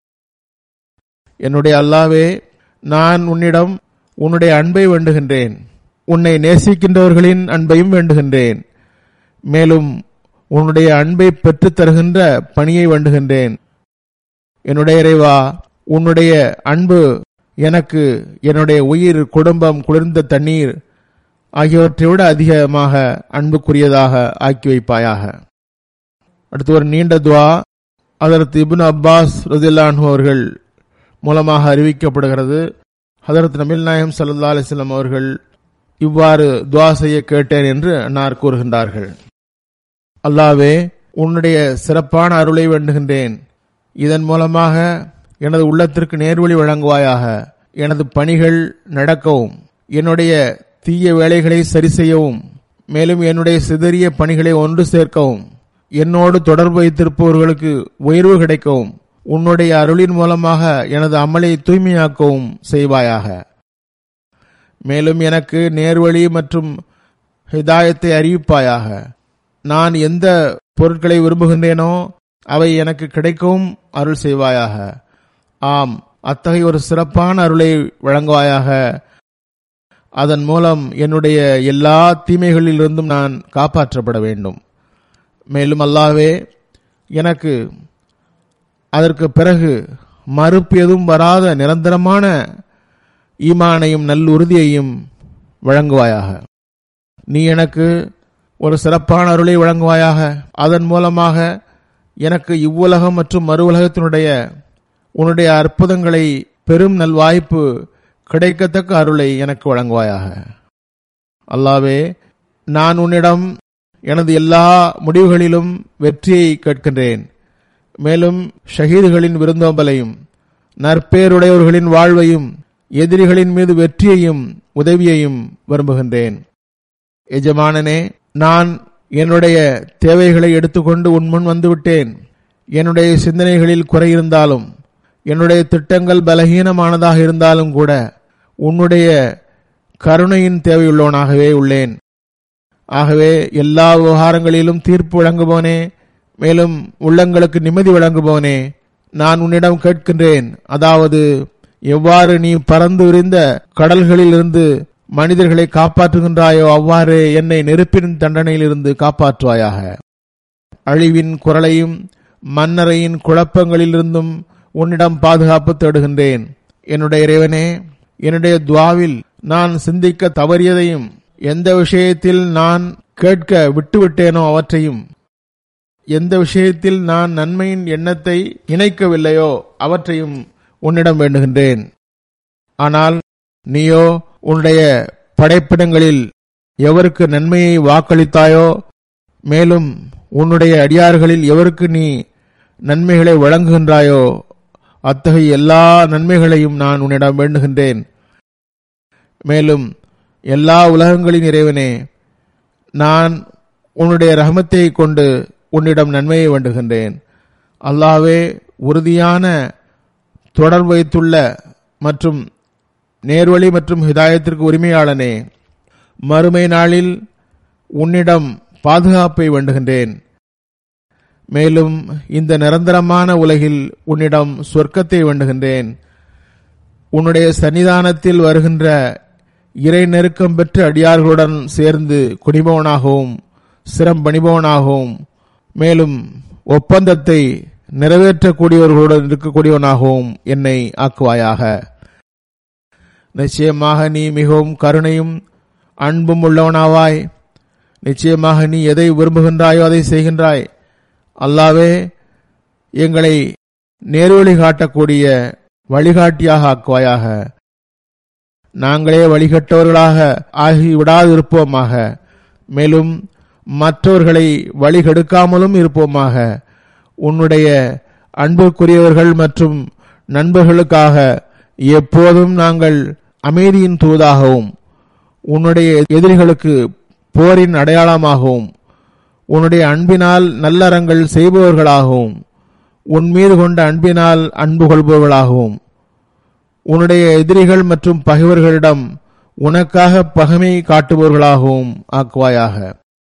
என்னுடைய அல்லாவே நான் உன்னிடம் உன்னுடைய அன்பை வேண்டுகின்றேன் உன்னை நேசிக்கின்றவர்களின் அன்பையும் வேண்டுகின்றேன் மேலும் உன்னுடைய அன்பை பெற்றுத் தருகின்ற பணியை வேண்டுகின்றேன் என்னுடைய இறைவா உன்னுடைய அன்பு எனக்கு என்னுடைய உயிர் குடும்பம் குளிர்ந்த தண்ணீர் ஆகியவற்றை விட அதிகமாக அன்புக்குரியதாக ஆக்கி வைப்பாயாக அடுத்து ஒரு நீண்ட துவா அதற்கு இப்னு அப்பாஸ் ரதில்லான் அவர்கள் மூலமாக அறிவிக்கப்படுகிறது ஹதரத் நபில் நாயம் சல்லா அலிஸ்லாம் அவர்கள் இவ்வாறு துவா செய்ய கேட்டேன் என்று அன்னார் கூறுகின்றார்கள் அல்லாவே உன்னுடைய சிறப்பான அருளை வேண்டுகின்றேன் இதன் மூலமாக எனது உள்ளத்திற்கு நேர்வழி வழங்குவாயாக எனது பணிகள் நடக்கவும் என்னுடைய தீய வேலைகளை சரி செய்யவும் மேலும் என்னுடைய சிதறிய பணிகளை ஒன்று சேர்க்கவும் என்னோடு தொடர்பு வைத்திருப்பவர்களுக்கு உயர்வு கிடைக்கவும் உன்னுடைய அருளின் மூலமாக எனது அமலை தூய்மையாக்கவும் செய்வாயாக மேலும் எனக்கு நேர்வழி மற்றும் ஹிதாயத்தை அறிவிப்பாயாக நான் எந்த பொருட்களை விரும்புகின்றேனோ அவை எனக்கு கிடைக்கவும் அருள் செய்வாயாக ஆம் அத்தகைய ஒரு சிறப்பான அருளை வழங்குவாயாக அதன் மூலம் என்னுடைய எல்லா தீமைகளிலிருந்தும் நான் காப்பாற்றப்பட வேண்டும் மேலும் அல்லாவே எனக்கு அதற்கு பிறகு மறுப்பு எதுவும் வராத நிரந்தரமான ஈமானையும் நல்லுறுதியையும் வழங்குவாயாக நீ எனக்கு ஒரு சிறப்பான அருளை வழங்குவாயாக அதன் மூலமாக எனக்கு இவ்வுலகம் மற்றும் மறு உலகத்தினுடைய உன்னுடைய அற்புதங்களை பெரும் நல்வாய்ப்பு கிடைக்கத்தக்க அருளை எனக்கு வழங்குவாயாக அல்லாவே நான் உன்னிடம் எனது எல்லா முடிவுகளிலும் வெற்றியை கேட்கின்றேன் மேலும் ஷஹீதுகளின் விருந்தோம்பலையும் நற்பேருடையவர்களின் வாழ்வையும் எதிரிகளின் மீது வெற்றியையும் உதவியையும் விரும்புகின்றேன் எஜமானனே நான் என்னுடைய தேவைகளை எடுத்துக்கொண்டு உன் முன் வந்துவிட்டேன் என்னுடைய சிந்தனைகளில் குறை இருந்தாலும் என்னுடைய திட்டங்கள் பலகீனமானதாக இருந்தாலும் கூட உன்னுடைய கருணையின் தேவையுள்ளவனாகவே உள்ளேன் ஆகவே எல்லா விவகாரங்களிலும் தீர்ப்பு வழங்குபவனே மேலும் உள்ளங்களுக்கு நிம்மதி வழங்குபவனே நான் உன்னிடம் கேட்கின்றேன் அதாவது எவ்வாறு நீ பறந்து விரிந்த கடல்களிலிருந்து மனிதர்களை காப்பாற்றுகின்றாயோ அவ்வாறு என்னை நெருப்பின் தண்டனையிலிருந்து காப்பாற்றுவாயாக அழிவின் குரலையும் மன்னரையின் குழப்பங்களிலிருந்தும் உன்னிடம் பாதுகாப்பு தேடுகின்றேன் என்னுடைய இறைவனே என்னுடைய துவாவில் நான் சிந்திக்க தவறியதையும் எந்த விஷயத்தில் நான் கேட்க விட்டுவிட்டேனோ அவற்றையும் எந்த விஷயத்தில் நான் நன்மையின் எண்ணத்தை இணைக்கவில்லையோ அவற்றையும் உன்னிடம் வேண்டுகின்றேன் ஆனால் நீயோ உன்னுடைய படைப்பிடங்களில் எவருக்கு நன்மையை வாக்களித்தாயோ மேலும் உன்னுடைய அடியார்களில் எவருக்கு நீ நன்மைகளை வழங்குகின்றாயோ அத்தகைய எல்லா நன்மைகளையும் நான் உன்னிடம் வேண்டுகின்றேன் மேலும் எல்லா உலகங்களின் இறைவனே நான் உன்னுடைய ரஹமத்தை கொண்டு உன்னிடம் நன்மையை வேண்டுகின்றேன் அல்லாவே உறுதியான தொடர்பு வைத்துள்ள மற்றும் நேர்வழி மற்றும் ஹிதாயத்திற்கு உரிமையாளனே மறுமை நாளில் உன்னிடம் பாதுகாப்பை வேண்டுகின்றேன் மேலும் இந்த நிரந்தரமான உலகில் உன்னிடம் சொர்க்கத்தை வேண்டுகின்றேன் உன்னுடைய சன்னிதானத்தில் வருகின்ற இறை நெருக்கம் பெற்ற அடியார்களுடன் சேர்ந்து குடிபவனாகவும் சிரம் பணிபவனாகவும் மேலும் ஒப்பந்தத்தை நிறைவேற்றக்கூடியவர்களுடன் இருக்கக்கூடியவனாகவும் என்னை ஆக்குவாயாக நிச்சயமாக நீ மிகவும் கருணையும் அன்பும் உள்ளவனாவாய் நிச்சயமாக நீ எதை விரும்புகின்றாயோ அதை செய்கின்றாய் அல்லாவே எங்களை நேர்வழி காட்டக்கூடிய வழிகாட்டியாக ஆக்குவாயாக நாங்களே வழிகட்டவர்களாக ஆகிவிடாதிருப்போமாக மேலும் மற்றவர்களை வழிகெடுக்காமலும் இருப்போமாக உன்னுடைய அன்புக்குரியவர்கள் மற்றும் நண்பர்களுக்காக எப்போதும் நாங்கள் அமைதியின் தூதாகவும் உன்னுடைய எதிரிகளுக்கு போரின் அடையாளமாகவும் உன்னுடைய அன்பினால் நல்லறங்கள் செய்பவர்களாகவும் உன் மீது கொண்ட அன்பினால் அன்பு கொள்பவர்களாகவும் உன்னுடைய எதிரிகள் மற்றும் பகைவர்களிடம் உனக்காக பகைமை காட்டுபவர்களாகவும் ஆக்குவாயாக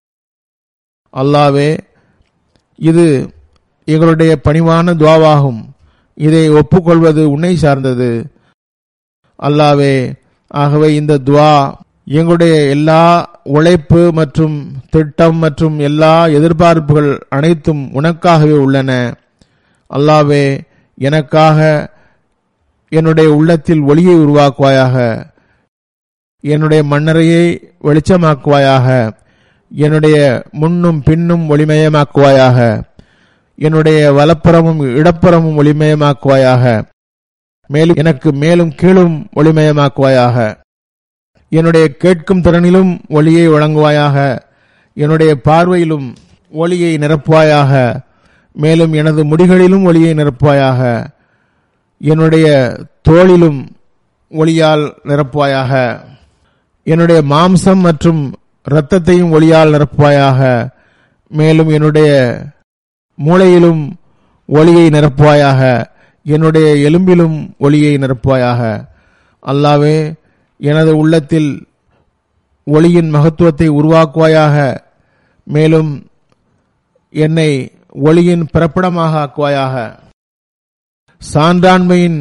அல்லாவே இது எங்களுடைய பணிவான துவாவாகும் இதை ஒப்புக்கொள்வது உன்னை சார்ந்தது அல்லாவே ஆகவே இந்த துவா எங்களுடைய எல்லா உழைப்பு மற்றும் திட்டம் மற்றும் எல்லா எதிர்பார்ப்புகள் அனைத்தும் உனக்காகவே உள்ளன அல்லாவே எனக்காக என்னுடைய உள்ளத்தில் ஒளியை உருவாக்குவாயாக என்னுடைய மண்ணறையை வெளிச்சமாக்குவாயாக என்னுடைய முன்னும் பின்னும் ஒளிமயமாக்குவாயாக என்னுடைய வலப்புறமும் இடப்புறமும் ஒளிமயமாக்குவாயாக மேலும் எனக்கு மேலும் கீழும் ஒளிமயமாக்குவாயாக என்னுடைய கேட்கும் திறனிலும் ஒளியை வழங்குவாயாக என்னுடைய பார்வையிலும் ஒளியை நிரப்புவாயாக மேலும் எனது முடிகளிலும் ஒளியை நிரப்புவாயாக என்னுடைய தோளிலும் ஒளியால் நிரப்புவாயாக என்னுடைய மாம்சம் மற்றும் இரத்தத்தையும் ஒளியால் நிரப்புவாயாக மேலும் என்னுடைய மூளையிலும் ஒளியை நிரப்புவாயாக என்னுடைய எலும்பிலும் ஒளியை நிரப்புவாயாக அல்லாவே எனது உள்ளத்தில் ஒளியின் மகத்துவத்தை உருவாக்குவாயாக மேலும் என்னை ஒளியின் பிறப்பிடமாக ஆக்குவாயாக சான்றாண்மையின்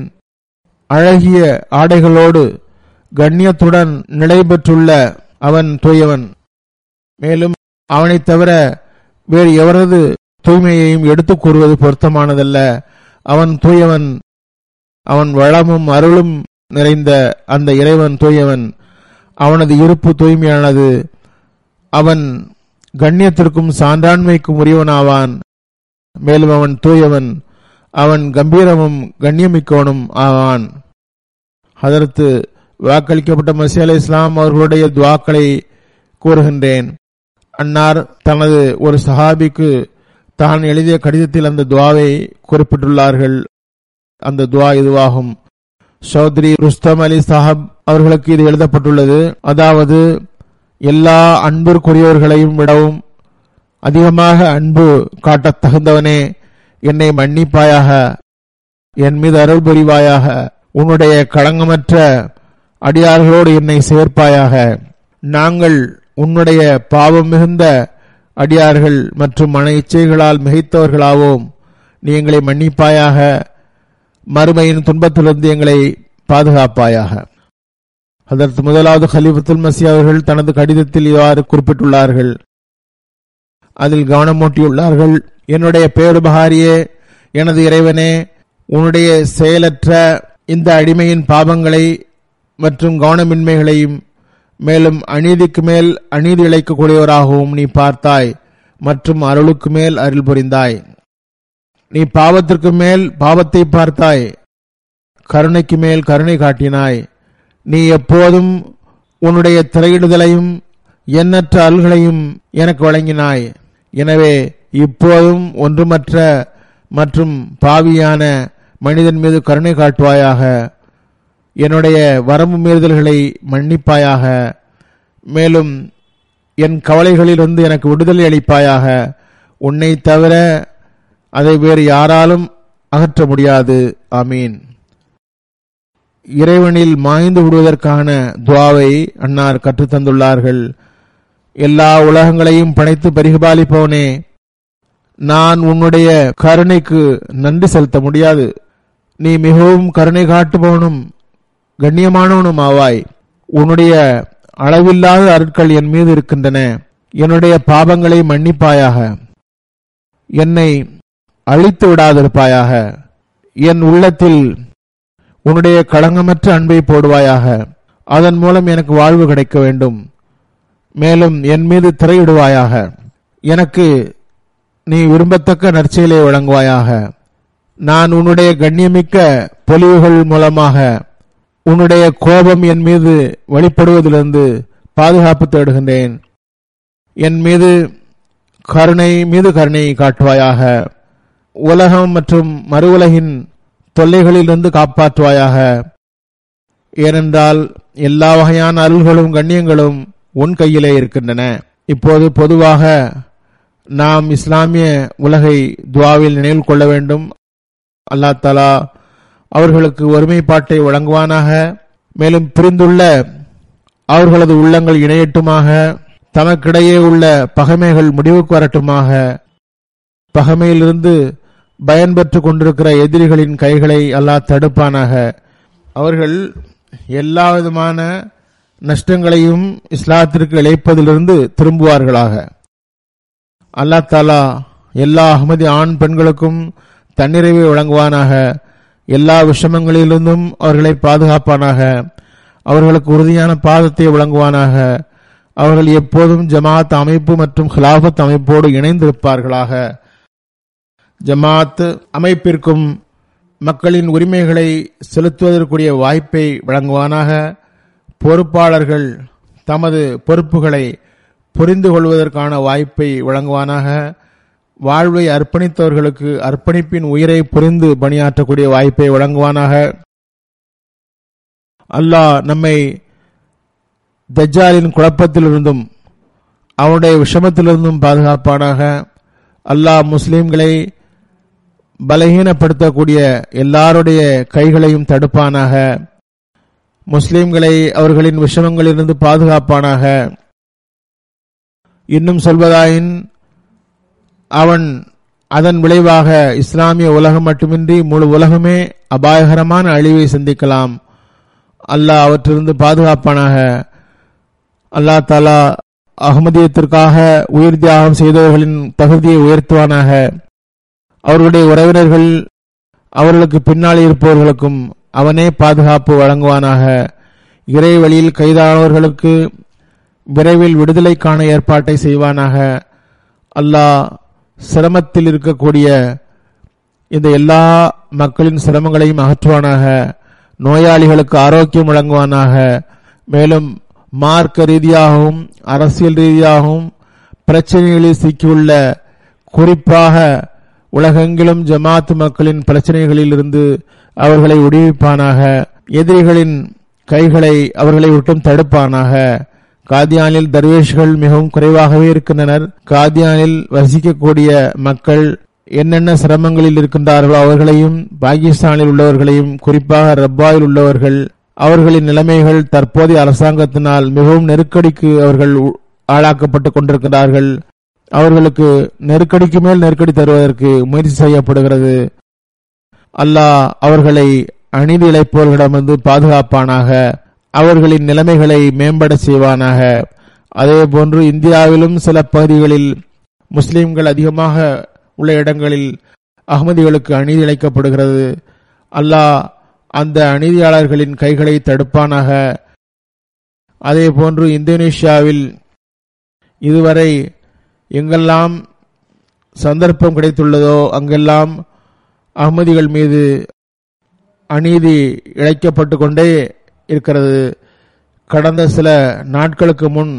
அழகிய ஆடைகளோடு கண்ணியத்துடன் நிலைபெற்றுள்ள அவன் தூயவன் மேலும் அவனைத் தவிர வேறு எவரது தூய்மையையும் எடுத்துக் கூறுவது பொருத்தமானதல்ல அவன் தூயவன் அவன் வளமும் அருளும் நிறைந்த அந்த இறைவன் தூயவன் அவனது இருப்பு தூய்மையானது அவன் கண்ணியத்திற்கும் சான்றாண்மைக்கும் உரியவனாவான் மேலும் அவன் தூயவன் அவன் கம்பீரமும் கண்ணியமிக்கவனும் ஆவான் அதற்கு வாக்களிக்கப்பட்ட மசி அலி இஸ்லாம் அவர்களுடைய துவாக்களை கூறுகின்றேன் அன்னார் தனது ஒரு சஹாபிக்கு தான் எழுதிய கடிதத்தில் அந்த துவாவை குறிப்பிட்டுள்ளார்கள் அந்த துவா இதுவாகும் சௌத்ரி ருஸ்தம் அலி சாஹப் அவர்களுக்கு இது எழுதப்பட்டுள்ளது அதாவது எல்லா அன்பிற்குரியவர்களையும் விடவும் அதிகமாக அன்பு காட்டத் தகுந்தவனே என்னை மன்னிப்பாயாக என் மீது அருள் புரிவாயாக உன்னுடைய களங்கமற்ற அடியார்களோடு என்னை சேர்ப்பாயாக நாங்கள் உன்னுடைய பாவம் மிகுந்த அடியார்கள் மற்றும் மன இச்சைகளால் மிகைத்தவர்களாவோம் நீ எங்களை மன்னிப்பாயாக மறுமையின் துன்பத்திலிருந்து எங்களை பாதுகாப்பாயாக அதற்கு முதலாவது ஹலிஃபத்துல் மசி அவர்கள் தனது கடிதத்தில் இவ்வாறு குறிப்பிட்டுள்ளார்கள் அதில் கவனமூட்டியுள்ளார்கள் என்னுடைய பேருபகாரியே எனது இறைவனே உன்னுடைய செயலற்ற இந்த அடிமையின் பாவங்களை மற்றும் கவனமின்மைகளையும் மேலும் அநீதிக்கு மேல் அநீதி இழைக்கக்கூடியவராகவும் நீ பார்த்தாய் மற்றும் அருளுக்கு மேல் அருள் புரிந்தாய் நீ பாவத்திற்கு மேல் பாவத்தை பார்த்தாய் கருணைக்கு மேல் கருணை காட்டினாய் நீ எப்போதும் உன்னுடைய திரையிடுதலையும் எண்ணற்ற அருள்களையும் எனக்கு வழங்கினாய் எனவே இப்போதும் ஒன்றுமற்ற மற்றும் பாவியான மனிதன் மீது கருணை காட்டுவாயாக என்னுடைய வரம்பு மீறுதல்களை மன்னிப்பாயாக மேலும் என் கவலைகளிலிருந்து எனக்கு விடுதலை அளிப்பாயாக உன்னை தவிர அதை வேறு யாராலும் அகற்ற முடியாது ஆமீன் இறைவனில் மாய்ந்து விடுவதற்கான துவாவை அன்னார் கற்றுத்தந்துள்ளார்கள் எல்லா உலகங்களையும் படைத்து பரிபாலிப்பவனே நான் உன்னுடைய கருணைக்கு நன்றி செலுத்த முடியாது நீ மிகவும் கருணை காட்டுபவனும் கண்ணியமானவனும் ஆவாய் உன்னுடைய அளவில்லாத அருட்கள் என் மீது இருக்கின்றன என்னுடைய பாவங்களை மன்னிப்பாயாக என்னை அழித்து விடாதிருப்பாயாக என் உள்ளத்தில் உன்னுடைய களங்கமற்ற அன்பை போடுவாயாக அதன் மூலம் எனக்கு வாழ்வு கிடைக்க வேண்டும் மேலும் என் மீது திரையிடுவாயாக எனக்கு நீ விரும்பத்தக்க நற்செயலை வழங்குவாயாக நான் உன்னுடைய கண்ணியமிக்க பொலிவுகள் மூலமாக உன்னுடைய கோபம் என் மீது வெளிப்படுவதிலிருந்து பாதுகாப்பு தேடுகின்றேன் என் மீது கருணை மீது கருணை காட்டுவாயாக உலகம் மற்றும் மறு உலகின் தொல்லைகளிலிருந்து காப்பாற்றுவாயாக ஏனென்றால் எல்லா வகையான அருள்களும் கண்ணியங்களும் உன் கையிலே இருக்கின்றன இப்போது பொதுவாக நாம் இஸ்லாமிய உலகை துவாவில் நினைவில் கொள்ள வேண்டும் அல்லா தலா அவர்களுக்கு ஒருமைப்பாட்டை வழங்குவானாக மேலும் பிரிந்துள்ள அவர்களது உள்ளங்கள் இணையட்டுமாக தமக்கிடையே உள்ள பகைமைகள் முடிவுக்கு வரட்டுமாக பகைமையிலிருந்து பயன் பெற்றுக் கொண்டிருக்கிற எதிரிகளின் கைகளை அல்லாஹ் தடுப்பானாக அவர்கள் எல்லா விதமான நஷ்டங்களையும் இஸ்லாத்திற்கு இழைப்பதிலிருந்து திரும்புவார்களாக அல்லா தாலா எல்லா அகமதி ஆண் பெண்களுக்கும் தன்னிறைவை வழங்குவானாக எல்லா விஷமங்களிலிருந்தும் அவர்களை பாதுகாப்பானாக அவர்களுக்கு உறுதியான பாதத்தை வழங்குவானாக அவர்கள் எப்போதும் ஜமாத் அமைப்பு மற்றும் ஹிலாபத் அமைப்போடு இணைந்திருப்பார்களாக ஜமாத் அமைப்பிற்கும் மக்களின் உரிமைகளை செலுத்துவதற்குரிய வாய்ப்பை வழங்குவானாக பொறுப்பாளர்கள் தமது பொறுப்புகளை புரிந்து கொள்வதற்கான வாய்ப்பை வழங்குவானாக வாழ்வை அர்ப்பணித்தவர்களுக்கு அர்ப்பணிப்பின் உயிரை புரிந்து பணியாற்றக்கூடிய வாய்ப்பை வழங்குவானாக அல்லாஹ் நம்மை தஜ்ஜாலின் குழப்பத்திலிருந்தும் அவனுடைய விஷமத்திலிருந்தும் பாதுகாப்பானாக அல்லாஹ் முஸ்லிம்களை பலகீனப்படுத்தக்கூடிய எல்லாருடைய கைகளையும் தடுப்பானாக முஸ்லிம்களை அவர்களின் விஷமங்களிலிருந்து பாதுகாப்பானாக இன்னும் சொல்வதாயின் அவன் அதன் விளைவாக இஸ்லாமிய உலகம் மட்டுமின்றி முழு உலகமே அபாயகரமான அழிவை சந்திக்கலாம் அல்லாஹ் அவற்றிலிருந்து பாதுகாப்பானாக அல்லாஹ் தாலா அகமதியத்திற்காக உயிர் தியாகம் செய்தவர்களின் தகுதியை உயர்த்துவானாக அவர்களுடைய உறவினர்கள் அவர்களுக்கு பின்னால் இருப்பவர்களுக்கும் அவனே பாதுகாப்பு வழங்குவானாக இறை வழியில் கைதானவர்களுக்கு விரைவில் விடுதலைக்கான ஏற்பாட்டை செய்வானாக அல்லாஹ் சிரமத்தில் இருக்கக்கூடிய இந்த எல்லா மக்களின் சிரமங்களையும் அகற்றுவானாக நோயாளிகளுக்கு ஆரோக்கியம் வழங்குவானாக மேலும் மார்க்க ரீதியாகவும் அரசியல் ரீதியாகவும் பிரச்சனைகளில் சிக்கியுள்ள குறிப்பாக உலகெங்கிலும் ஜமாத் மக்களின் பிரச்சனைகளில் இருந்து அவர்களை விடுவிப்பானாக எதிரிகளின் கைகளை அவர்களை விட்டும் தடுப்பானாக காதியானில் தர்வேஷ்கள் மிகவும் குறைவாகவே இருக்கின்றனர் காதியானில் வசிக்கக்கூடிய மக்கள் என்னென்ன சிரமங்களில் இருக்கின்றார்களோ அவர்களையும் பாகிஸ்தானில் உள்ளவர்களையும் குறிப்பாக ரப்பாயில் உள்ளவர்கள் அவர்களின் நிலைமைகள் தற்போதைய அரசாங்கத்தினால் மிகவும் நெருக்கடிக்கு அவர்கள் ஆளாக்கப்பட்டுக் கொண்டிருக்கிறார்கள் அவர்களுக்கு நெருக்கடிக்கு மேல் நெருக்கடி தருவதற்கு முயற்சி செய்யப்படுகிறது அல்லாஹ் அவர்களை அநீதி இழைப்பவர்களிடமிருந்து பாதுகாப்பானாக அவர்களின் நிலைமைகளை மேம்பட செய்வானாக அதே போன்று இந்தியாவிலும் சில பகுதிகளில் முஸ்லிம்கள் அதிகமாக உள்ள இடங்களில் அகமதிகளுக்கு அநீதி இழைக்கப்படுகிறது அல்லாஹ் அந்த அநீதியாளர்களின் கைகளை தடுப்பானாக அதே போன்று இந்தோனேஷியாவில் இதுவரை எங்கெல்லாம் சந்தர்ப்பம் கிடைத்துள்ளதோ அங்கெல்லாம் அகமதிகள் மீது அநீதி இழைக்கப்பட்டு கொண்டே இருக்கிறது கடந்த சில நாட்களுக்கு முன்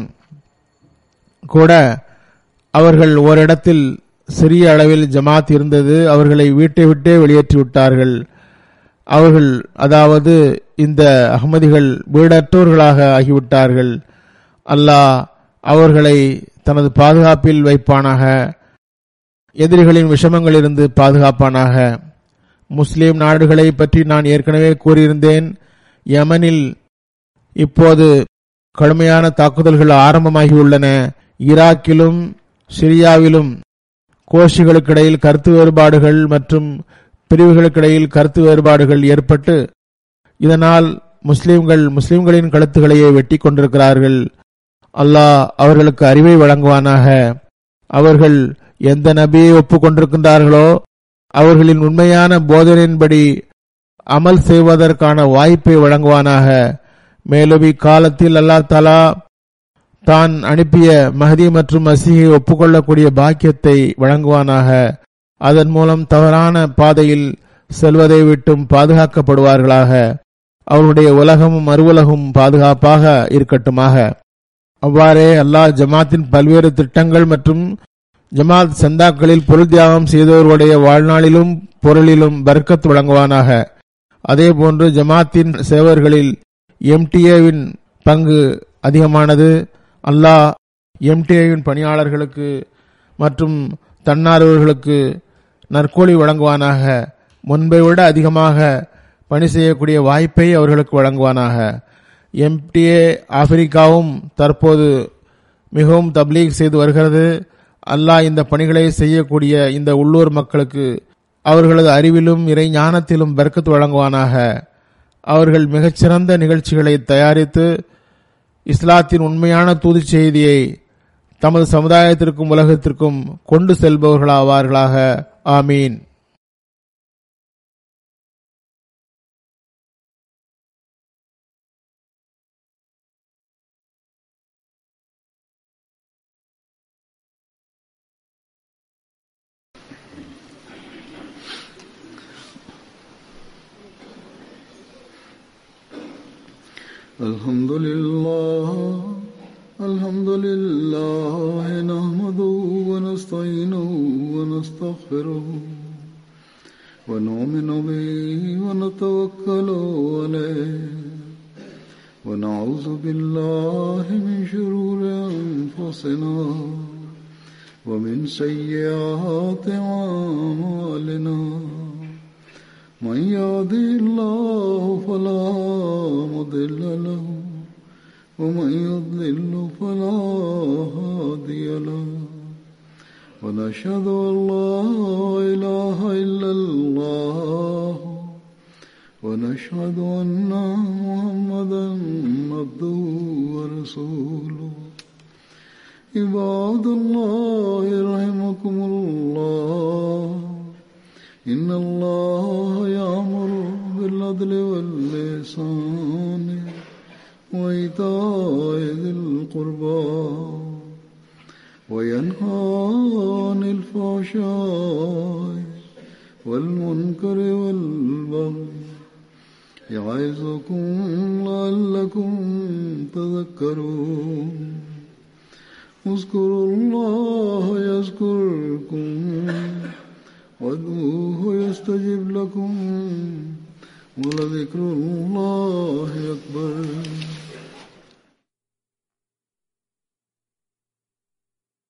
கூட அவர்கள் ஓரிடத்தில் சிறிய அளவில் ஜமாத் இருந்தது அவர்களை வீட்டை விட்டே வெளியேற்றி விட்டார்கள் அவர்கள் அதாவது இந்த அகமதிகள் வீடற்றோர்களாக ஆகிவிட்டார்கள் அல்லாஹ் அவர்களை தனது பாதுகாப்பில் வைப்பானாக எதிரிகளின் விஷமங்களிலிருந்து பாதுகாப்பானாக முஸ்லிம் நாடுகளை பற்றி நான் ஏற்கனவே கூறியிருந்தேன் யமனில் இப்போது கடுமையான தாக்குதல்கள் ஆரம்பமாகியுள்ளன ஈராக்கிலும் சிரியாவிலும் கோஷிகளுக்கிடையில் கருத்து வேறுபாடுகள் மற்றும் பிரிவுகளுக்கிடையில் கருத்து வேறுபாடுகள் ஏற்பட்டு இதனால் முஸ்லிம்கள் முஸ்லிம்களின் கழுத்துகளையே வெட்டி கொண்டிருக்கிறார்கள் அல்லாஹ் அவர்களுக்கு அறிவை வழங்குவானாக அவர்கள் எந்த நபியை ஒப்புக்கொண்டிருக்கின்றார்களோ அவர்களின் உண்மையான போதனையின்படி அமல் செய்வதற்கான வாய்ப்பை வழங்குவானாக மேலும் இக்காலத்தில் அல்லா தலா தான் அனுப்பிய மஹதி மற்றும் மசீகை ஒப்புக்கொள்ளக்கூடிய பாக்கியத்தை வழங்குவானாக அதன் மூலம் தவறான பாதையில் செல்வதை விட்டும் பாதுகாக்கப்படுவார்களாக அவருடைய உலகமும் மறுவுலகும் பாதுகாப்பாக இருக்கட்டுமாக அவ்வாறே அல்லாஹ் ஜமாத்தின் பல்வேறு திட்டங்கள் மற்றும் ஜமாத் சந்தாக்களில் பொருள் தியாகம் செய்தவர்களுடைய வாழ்நாளிலும் பொருளிலும் பர்க்கத் வழங்குவானாக அதேபோன்று ஜமாத்தின் சேவர்களில் எம்டிஏவின் பங்கு அதிகமானது அல்லாஹ் எம்டிஏவின் பணியாளர்களுக்கு மற்றும் தன்னார்வர்களுக்கு நற்கூலி வழங்குவானாக முன்பை விட அதிகமாக பணி செய்யக்கூடிய வாய்ப்பை அவர்களுக்கு வழங்குவானாக எம்டிஏ ஆப்பிரிக்காவும் தற்போது மிகவும் தப்லீக் செய்து வருகிறது அல்லாஹ் இந்த பணிகளை செய்யக்கூடிய இந்த உள்ளூர் மக்களுக்கு அவர்களது அறிவிலும் இறை ஞானத்திலும் பெருக்கத்து வழங்குவானாக அவர்கள் மிகச்சிறந்த நிகழ்ச்சிகளை தயாரித்து இஸ்லாத்தின் உண்மையான தூது செய்தியை தமது சமுதாயத்திற்கும் உலகத்திற்கும் கொண்டு செல்பவர்களாவார்களாக ஆமீன் الحمد لله الحمد لله نحمده ونستعينه ونستغفره ونؤمن به ونتوكل عليه ونعوذ بالله من شرور أنفسنا ومن سيئات أعمالنا من يهده الله فلا مضل له ومن يضلل فلا هادي له ونشهد أن لا إله إلا الله ونشهد أن محمدا عبده ورسوله عباد الله رحمكم الله إن الله يأمر بالعدل واللسان وإيتاء ذي القربى وينهى عن الفحشاء والمنكر والبغي يعظكم لعلكم تذكرون اذكروا الله يذكركم وادعوه يستجب لكم ولذكر الله أكبر